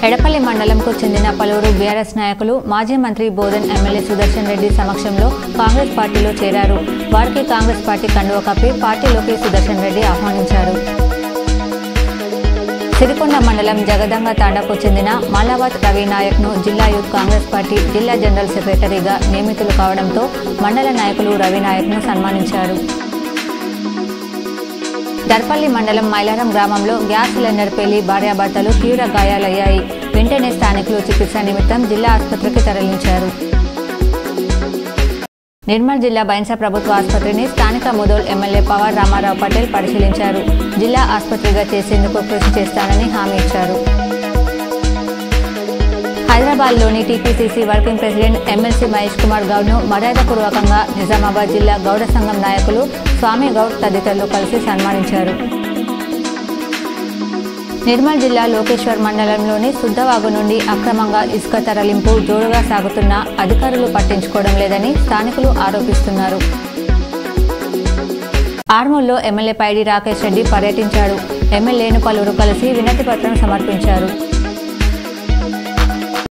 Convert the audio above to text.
ఎడపల్లి మండలంకు చెందిన పలువురు బీఆర్ఎస్ నాయకులు మాజీ మంత్రి బోధన్ ఎమ్మెల్యే సుదర్శన్ రెడ్డి సమక్షంలో కాంగ్రెస్ పార్టీలో చేరారు వారికి కాంగ్రెస్ పార్టీ కండువ కప్పి పార్టీలోకి సుదర్శన్ రెడ్డి ఆహ్వానించారు సిరికొండ మండలం జగదంగ తాండాకు చెందిన మాలావత్ రవి నాయక్ను జిల్లా యూత్ కాంగ్రెస్ పార్టీ జిల్లా జనరల్ సెక్రటరీగా నియమితులు కావడంతో మండల నాయకులు రవి నాయక్ను సన్మానించారు దర్పల్లి మండలం మైలారం గ్రామంలో గ్యాస్ సిలిండర్ పేలి భార్యాభర్తలు తీవ్ర గాయాలయ్యాయి వెంటనే స్థానికులు చికిత్స నిమిత్తం జిల్లా ఆసుపత్రికి తరలించారు నిర్మల్ జిల్లా బైన్సా ప్రభుత్వ ఆసుపత్రిని స్థానిక ముదోల్ ఎమ్మెల్యే పవార్ రామారావు పటేల్ పరిశీలించారు జిల్లా ఆసుపత్రిగా చేసేందుకు కృషి చేస్తానని హామీ ఇచ్చారు హైదరాబాద్లోని TPCC working president MLC Mahesh Kumar గౌడ్ను మర్యాదపూర్వకంగా నిజామాబాద్ జిల్లా గౌడ సంఘం నాయకులు స్వామి గౌడ్ తదితరులు కలిసి సన్మానించారు నిర్మల్ జిల్లా లోకేశ్వర్ మండలంలోని సుద్దవాగు నుండి అక్రమంగా ఇసుక తరలింపు జోరుగా సాగుతున్నా అధికారులు పట్టించుకోవడం లేదని స్థానికులు ఆరోపిస్తున్నారు ఆర్మూర్లో ఎమ్మెల్యే పైడి రాకేష్ రెడ్డి పర్యటించాడు ఎమ్మెల్యేను పలువురు కలిసి వినతి పత్రం సమర్పించారు